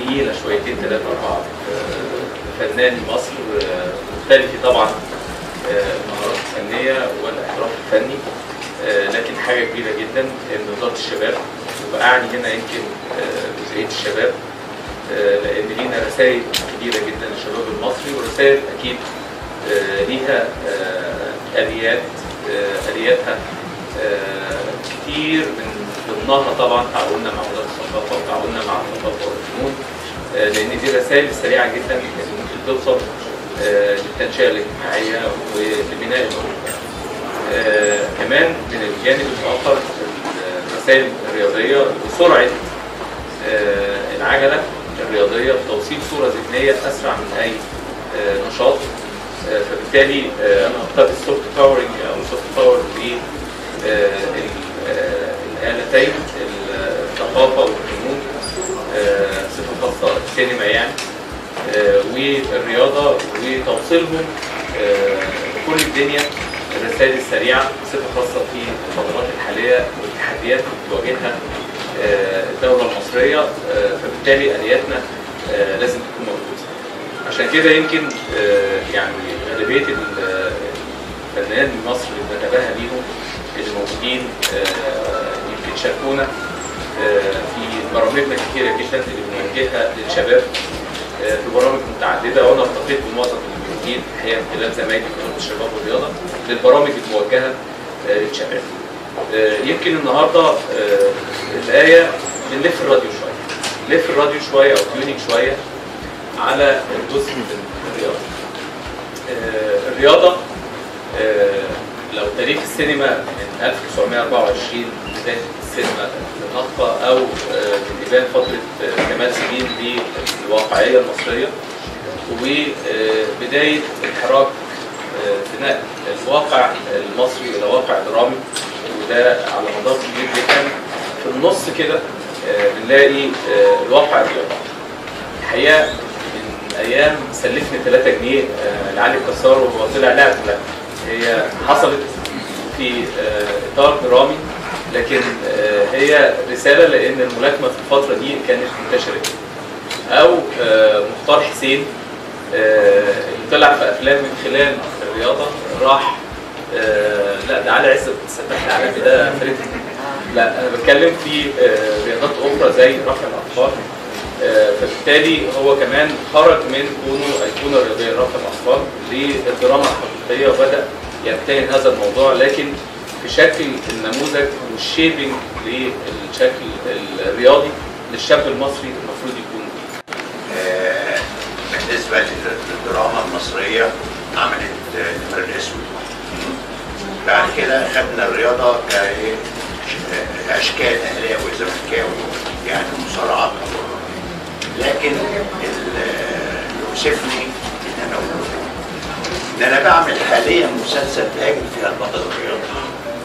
جميله شويتين ثلاثه اربعه آه، فنان مصر آه، مختلف طبعا آه، المهارات الفنيه والاحتراف الفني آه، لكن حاجه كبيره جدا ان وزاره الشباب واعني هنا يمكن آه، جزئيه الشباب آه، لان لينا رسائل كبيره جدا للشباب المصري ورسائل اكيد آه، ليها آه، اليات آه، الياتها آه، كتير من ضمنها طبعا تعاوننا مع وزاره الثقافه وتعاوننا مع الثقافه والفنون آه، لان دي رسائل سريعه جدا اللي ممكن توصل آه، للتنشئه الاجتماعيه ولبناء الامه. آه، كمان من الجانب الاخر الرسائل الرياضيه وسرعه آه، العجله الرياضيه بتوصيل صوره ذهنيه اسرع من اي آه، نشاط آه، فبالتالي آه، انا اخترت السوفت باورنج او السوفت باور ل الالتين الثقافه والفنون آه، صفه خاصه السينما يعني آه، والرياضه وتوصيلهم آه، لكل الدنيا الرسائل السريعه بصفه خاصه في الفترات الحاليه والتحديات اللي بتواجهها آه، الدوله المصريه آه، فبالتالي الياتنا آه، لازم تكون موجوده. عشان كده يمكن آه، يعني غالبيه ال- الفنانين المصري اللي بنتباهى بيهم اللي موجودين آه، يمكن شاركونا آه، في برامجنا كتيره جدا اللي بنوجهها للشباب آه، في برامج متعدده وانا التقيت بمعظم الموجودين الحقيقه من خلال زمايلي في وزاره الشباب والرياضه للبرامج الموجهه آه، للشباب. آه، يمكن النهارده آه، الايه بنلف الراديو شويه. نلف الراديو شويه او تيونينج شويه على الجزء من الرياضه. آه، الرياضه آه، لو تاريخ السينما من 1924 بدايه السينما الناطقه او آه، من ابان فتره آه، كمال سليم للواقعيه المصريه وبدايه انحراف آه، بناء الواقع المصري الى واقع درامي وده على مدار كبير جدا في النص كده آه، بنلاقي آه، الواقع الرياضي الحقيقه من ايام سلفني 3 جنيه آه، لعلي الكسار وهو طلع لاعب لا هي حصلت في آه، اطار درامي لكن آه، هي رساله لان الملاكمه في الفتره دي كانت منتشره جدا. او آه، مختار حسين آه، اللي طلع في افلام من خلال الرياضه راح آه، لا ده علي عزت السباح العالمي ده فريد لا انا بتكلم في آه، رياضات اخرى زي رفع الاطفال آه، فبالتالي هو كمان خرج من كونه ايقونه رياضيه رفع الاطفال للدراما الحقيقيه وبدا يمتهن هذا الموضوع لكن في شكل النموذج والشيبنج للشكل الرياضي للشاب المصري المفروض يكون فيه. آه، بالنسبة للدراما المصرية عملت آه، النمر الأسود بعد كده خدنا الرياضة كإيه ش- أشكال أهلاوي وزملكاوي يعني مصارعات لكن ال- اللي يؤسفني إن أنا أقول إن أنا بعمل حاليا مسلسل هاجم فيها البطل الرياضي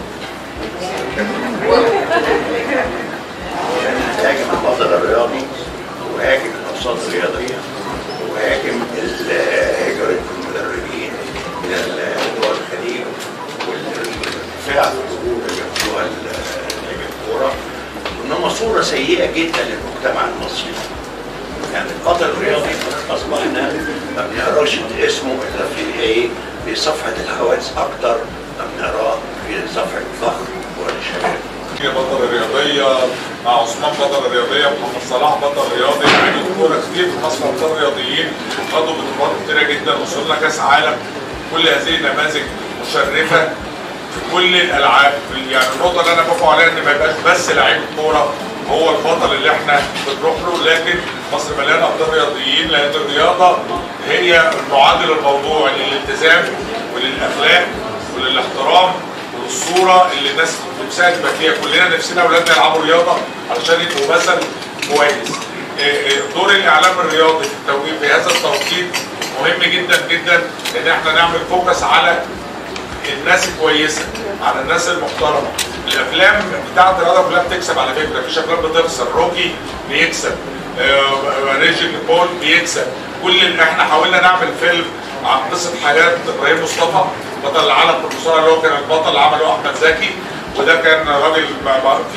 هاجم البطل الرياضي وهاجم الاقساط الرياضيه وهاجم ال- هجره المدربين من ال- دول الخليج والارتفاع في الضغوط اللي بياخدوها لاعبي الكوره وانما صوره سيئه جدا للمجتمع المصري يعني البطل الرياضي اصبحنا ما بنقراش اسمه الا في ايه في صفحه الحوادث اكتر ما بنقراه في صفحه الفخر والشباب هي بطل الرياضية مع عثمان بطل الرياضية محمد صلاح بطل رياضي لاعبين كورة كتير في مصر أبطال رياضيين خدوا بطولات كتيرة جدا وصلنا كأس عالم كل هذه النماذج مشرفة في كل الألعاب يعني النقطة اللي أنا بقف عليها إن ما يبقاش بس لعيب الكورة هو البطل اللي احنا بنروح له لكن مصر مليانة أبطال رياضيين لأن الرياضة هي المعادل الموضوع للالتزام وللأخلاق وللاحترام والصوره اللي الناس بتساعد تبقى فيها كلنا نفسنا اولادنا يلعبوا رياضه علشان يبقوا مثل كويس إيه إيه دور الاعلام الرياضي في التوجيه في هذا التوقيت مهم جدا جدا ان احنا نعمل فوكس على الناس الكويسه على الناس المحترمه الافلام بتاعت الرياضه كلها بتكسب على فكره مفيش افلام بتخسر روكي بيكسب آه، ريجي بول بيكسب كل ال- احنا حاولنا نعمل فيلم عن قصه حياه ابراهيم مصطفى بطل العالم في المصارعه اللي هو كان البطل اللي عمله احمد زكي وده كان راجل ب- ب- فيه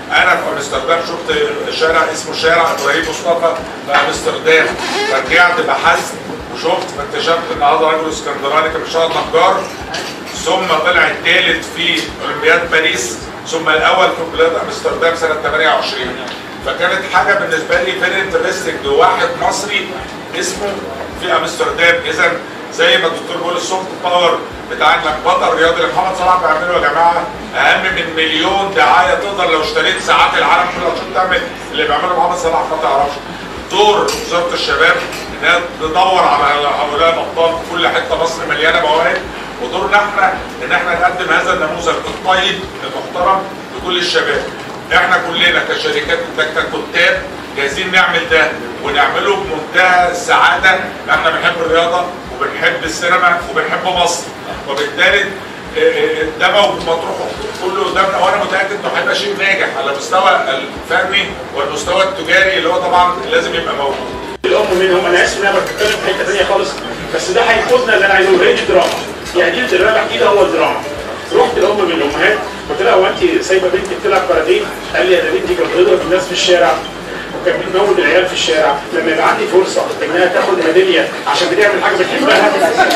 انا في امستردام شفت شارع اسمه شارع ابراهيم مصطفى في امستردام فرجعت بحثت وشفت فاكتشفت ان هذا رجل اسكندراني كان بيشتغل نجار ثم طلع الثالث في اولمبياد باريس ثم الاول في بلاد امستردام سنه 28 فكانت حاجه بالنسبه لي فيري انترستنج واحد مصري اسمه في امستردام اذا زي ما الدكتور بيقول السوفت باور بتاع انك بطل رياضي اللي محمد صلاح بيعمله يا جماعه اهم من مليون دعايه تقدر لو اشتريت ساعات العالم كله عشان تعمل اللي بيعمله محمد صلاح ما تعرفش دور وزاره الشباب انها تدور على هؤلاء الابطال في كل حته مصر مليانه مواهب ودورنا احنا ان احنا نقدم هذا النموذج الطيب المحترم لكل الشباب احنا كلنا كشركات ككتاب جاهزين نعمل ده ونعمله بمنتهى السعاده احنا بنحب الرياضه وبنحب السينما وبنحب مصر وبالتالي اه، اه، ده موجود مطروح كله قدامنا وانا متاكد انه هيبقى شيء ناجح على المستوى الفني والمستوى التجاري اللي هو طبعا لازم يبقى موجود الام منهم انا اسف ان انا بتكلم في حته ثانيه خالص بس ده هيقودنا اللي انا عايزه هي دي الدراما يعني دي اللي انا بحكيه ده هو الدراما رحت لام من الامهات قلت لها هو انت سايبه بنتك تلعب كاراتيه؟ قال لي انا بنتي كانت بتضرب الناس في الشارع وكان بتموت العيال في الشارع لما يبقى عندي فرصه انها تاخد ميداليه عشان بتعمل حاجه بتحبها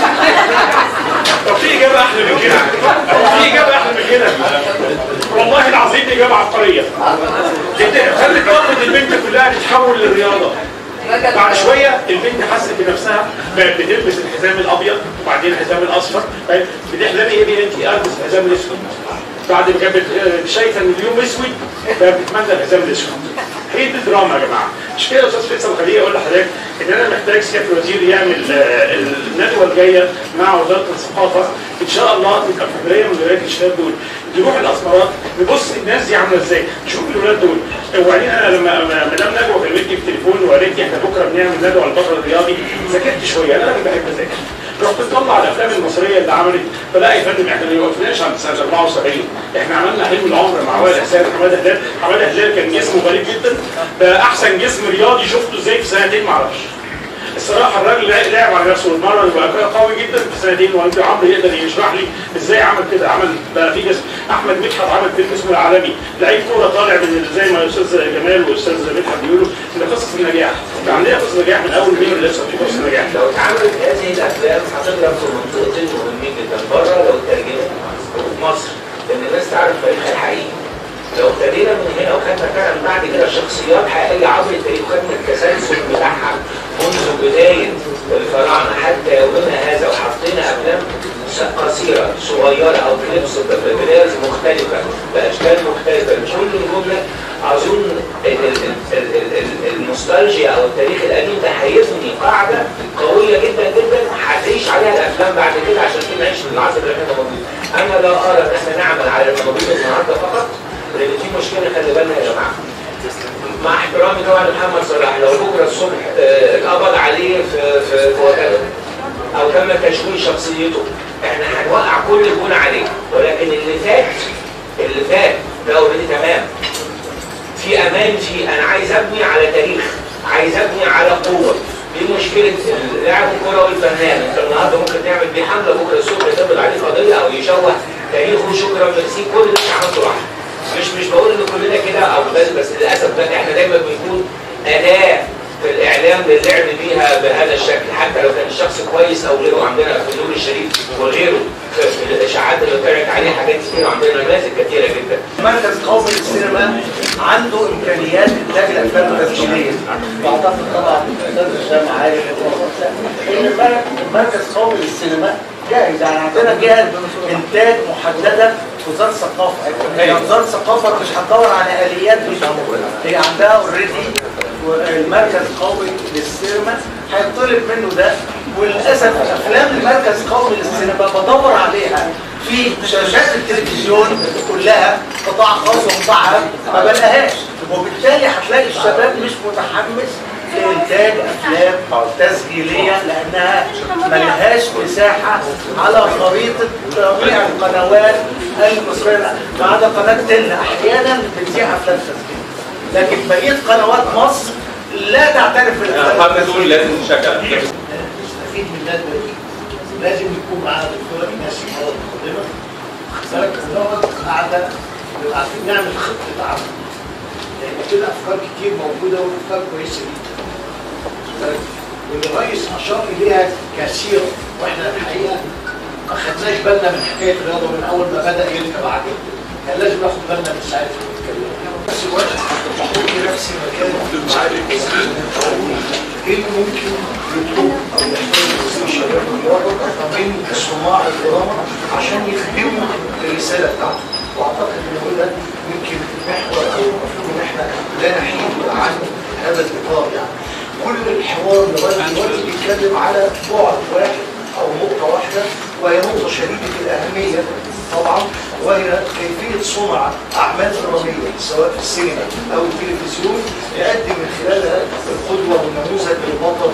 طب في اجابه احلى من كده في اجابه احلى من كده والله العظيم دي اجابه عبقريه خلت طاقه البنت كلها تتحول للرياضه بعد شويه البنت حست بنفسها بقت بتلبس الحزام الابيض وبعدين الحزام الاصفر طيب بتحلمي ايه بيه انت البس الحزام الاسود بعد ما كانت بت- شايفه ان اليوم اسود بقت بتتمنى الحزام الاسود هي دي الدراما يا جماعه مش كده يا استاذ فيصل خليني اقول لحضرتك ان انا محتاج سياده الوزير يعمل آه، الندوه الجايه مع وزاره الثقافه ان شاء الله تبقى في بدايه من بدايات الشباب دول نروح الاسمرات نبص الناس دي عامله ازاي نشوف الولاد دول وبعدين انا لما لما مدام نجوى كلمتني في التليفون وقالت لي احنا بكره بنعمل ندوه على البطل الرياضي ذاكرت شويه انا راجل بحب اذاكر رحت مطلع الافلام المصريه اللي عملت فلا يا فندم احنا ما وقفناش عند سنه 74 احنا عملنا حلم العمر مع وائل حسين حماده هلال حماده هلال كان جسمه غريب جدا ده احسن جسم رياضي شفته ازاي في سنتين ما اعرفش الصراحه الراجل لا- لعب على نفسه واتمرن وبقى قوي جدا في سنتين وانت عمرو يقدر يشرح لي ازاي عمل كده عمل بقى في جسم احمد مدحت عمل فيلم اسمه العالمي لعيب كوره طالع من زي ما الاستاذ جمال والاستاذ مدحت بيقولوا ان قصص النجاح كان عندنا قصه نجاح من اول مين لسه في قصه نجاح لو اتعملت هذه الافلام هتضرب في منطقتين مهمين جدا بره لو اترجمت وفي مصر لان الناس تعرف تاريخها الحقيقي لو ابتدينا من هنا وخدنا فعلا بعد كده شخصيات حقيقيه عبر التاريخ وخدنا التسلسل بتاعها منذ بدايه الفراعنه حتى يومنا هذا وحطينا افلام قصيره صغيره او كليبس بفيديوز مختلفه باشكال مختلفه كل الجمله اظن ال- ال- ال- ال- ال- النوستالجيا او التاريخ القديم ده هيبني قاعده قويه جدا جدا هتعيش عليها الافلام بعد كده عشان كده نعيش في العصر اللي احنا موجودين. انا لا ارى ان احنا نعمل على الموجود النهارده فقط لان في مشكله خلي بالنا يا جماعه. مع احترامي طبعا لمحمد صلاح لو بكره الصبح آه، اتقبض عليه في في في وكاله او تم تشويه شخصيته احنا هنوقع كل الجون عليه ولكن اللي فات اللي فات ده اوريدي تمام في امان في انا عايز ابني على تاريخ عايز ابني على قوه دي مشكله لاعب الكوره والفنان انت النهارده ممكن تعمل بيه حمله بكره الصبح تقبض عليه قضيه او يشوه تاريخه شكرا ميرسي كل اللي انت عملته راح مش مش بقول ان كلنا كده او بس بس للاسف ده احنا دايما بنكون اداه في الاعلام للعب بيها بهذا الشكل حتى لو كان الشخص كويس او غيره عندنا في نور الشريف وغيره في في الاشاعات اللي طلعت عليه حاجات كتير وعندنا نماذج كتيره جدا مركز قومي للسينما عنده امكانيات انتاج الافلام التسجيليه واعتقد طبعا الاستاذ هشام عارف ان المر- المركز قومي للسينما جاهز يعني عندنا جهه انتاج محدده في وزاره الثقافه يعني وزاره الثقافه مش هتدور على اليات بالضبط هي عندها اوريدي المركز القومي للسينما هيطلب منه ده وللاسف افلام المركز القومي للسينما بدور عليها في شاشات التلفزيون كلها قطاع خاص وقطاع عام ما بلاقيهاش وبالتالي هتلاقي الشباب مش متحمس لإنتاج أفلام تسجيلية لأنها ملهاش مساحة على خريطة جميع القنوات المصرية ما عدا قناة تن أحيانا بتذيع أفلام تسجيلية لكن بقية قنوات مصر لا تعترف بالأفلام حضرتك تقول لازم تشجع نستفيد من الندوه دي لازم يكون معانا دكتوره ايناس مراد مقدمه بالك ونقعد قاعده نبقى عارفين نعمل خطه عمل لان كده افكار كتير موجوده وافكار كويسه جدا والرئيس اشار اليها كثيرا واحنا الحقيقه ما خدناش بالنا من حكايه الرياضه من اول ما بدا يلقى بعد كان لازم ناخد بالنا من ساعتها ونتكلم في نفس الوقت بحط نفسي مكان ايه اللي ممكن يطلب او يحتاج الشباب الرياضه من صناع الدراما عشان يخدموا الرساله بتاعته واعتقد ان ده يمكن محور او المفروض ان احنا لا نحيد عن هذا الاطار يعني كل الحوار لغايه دلوقتي بيتكلم على بعد واحد او نقطه واحده وهي نقطه شديده الاهميه طبعا وهي كيفيه صنع اعمال دراميه سواء في السينما او التلفزيون يقدم من خلالها القدوه والنموذج للبطل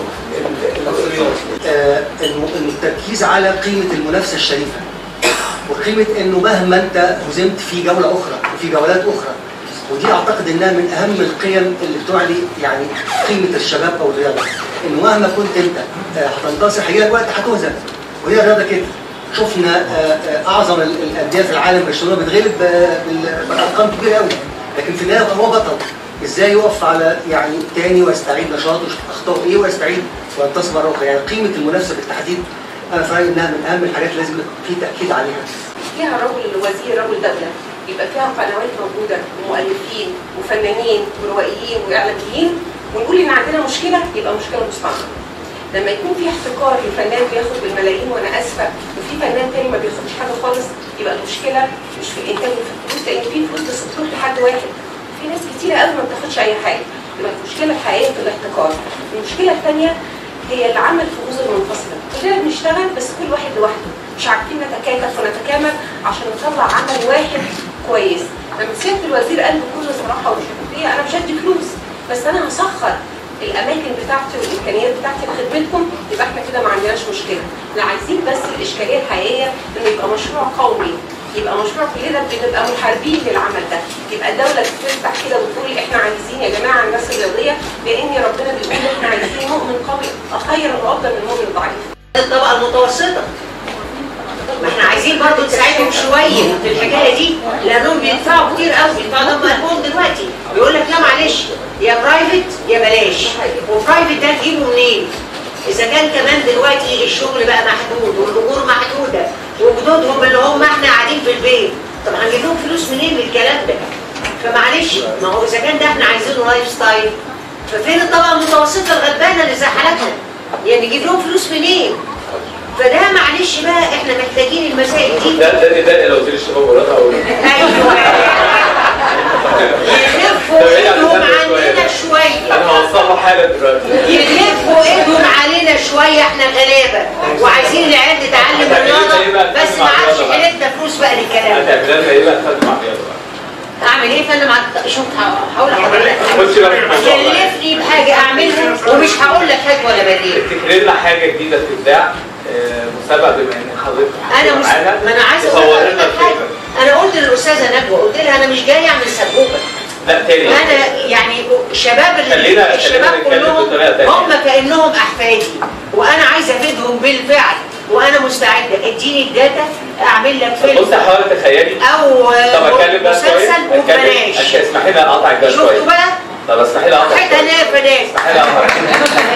الرياضي. آه، الم- التركيز على قيمة المنافسة الشريفة وقيمة انه مهما انت هزمت في جولة اخرى وفي جولات اخرى ودي اعتقد انها من اهم القيم اللي بتعلي يعني قيمة الشباب او الرياضة انه مهما كنت انت آه، هتنتصر هيجيلك وقت هتهزم وهي الرياضة كده شفنا آه، آه، اعظم ال- الانديه في العالم برشلونه بتغلب آه، بال- بارقام كبيره قوي لكن في النهايه هو بطل ازاي يقف على يعني تاني ويستعيد نشاطه ويشوف اخطائه ايه ويستعيد وينتصر مره اخرى يعني قيمه المنافسه بالتحديد انا في رايي انها من اهم الحاجات اللي لازم في تاكيد عليها فيها رجل وزير رجل دولة يبقى فيها قنوات موجودة ومؤلفين وفنانين وروائيين وإعلاميين ونقول إن عندنا مشكلة يبقى مشكلة مستعمرة لما يكون في احتكار لفنان بياخد بالملايين وانا اسفه وفي فنان تاني ما بياخدش حاجه خالص يبقى المشكله مش في الانتاج وفي الفلوس لان في فلوس بس بتروح لحد واحد في ناس كتيره قوي ما بتاخدش اي حاجه يبقى المشكله الحقيقيه في الاحتكار المشكله الثانيه هي العمل في جزر منفصله كلنا بنشتغل بس كل واحد لوحده مش عارفين نتكاتف ونتكامل عشان نطلع عمل واحد كويس لما سياده الوزير قال بكل صراحه وشفافيه انا مش هدي فلوس بس انا هسخر الاماكن بتاعتي والامكانيات بتاعتي لخدمتكم يبقى احنا كده ما عندناش مشكله لا عايزين بس الاشكاليه الحقيقيه انه يبقى مشروع قومي يبقى مشروع كلنا بنبقى محاربين للعمل ده يبقى الدوله تفتح كده وتقول احنا عايزين يا جماعه الناس الرياضيه لان ربنا بيقول احنا عايزين مؤمن قوي خير وافضل من المؤمن الضعيف الطبقه المتوسطه ما احنا عايزين برضه نساعدهم شويه في الحكايه دي لانهم بيدفعوا كتير قوي بيدفعوا دم قلبهم دلوقتي بيقول لك لا معلش يا برايفت يا بلاش وبرايفت ده تجيبه منين؟ اذا كان كمان دلوقتي الشغل بقى محدود والاجور محدوده وجدودهم اللي هم احنا قاعدين في البيت طب هنجيب لهم فلوس منين من الكلام ده؟ فمعلش ما هو اذا كان ده احنا عايزينه لايف ستايل ففين الطبقه المتوسطه الغلبانه اللي زي حالتنا؟ يعني نجيب لهم فلوس منين؟ فده معلش بقى احنا محتاجين المسائل دي ده ده ده لو وزير الشباب والرياضه او ايوه يخفوا ايدهم عننا شويه انا هوصل له حالا دلوقتي يلفوا ايدهم علينا شويه احنا غلابه وعايزين العيال تتعلم الرياضه بس ما عادش حيلتنا فلوس بقى للكلام ده هتعمل لنا ايه بقى خدمه مع الرياضه بقى اعمل ايه فانا مع شوف هقول لحضرتك خش بقى في الموضوع بقى. كلفني بحاجه اعملها ومش هقول لك حاجه ولا بديل افتكري لنا حاجه جديده في ابداع آه، مسابقه بما ان حضرتك انا مش معانا ما انا عايزه تصور اقول لنا لك حاجه الفكره انا قلت للاستاذه نجوى قلت لها انا مش جايه اعمل سبوبه لا تاني انا يعني شباب ال- خلينا- الشباب خلينا نتكلم كلهم بطريقة تانية. هم كانهم احفادي وانا عايزه افيدهم بالفعل وانا مستعده اديني الداتا اعمل لك بص فيلم حاولي تخيلي او طب اتكلم بقى شويه مسلسل اتكلم وببلاش اسمحي لي اقطعك ده شويه شفتوا بقى طب اسمحي لي اقطعك حتى انا فنان اسمحي لي اقطعك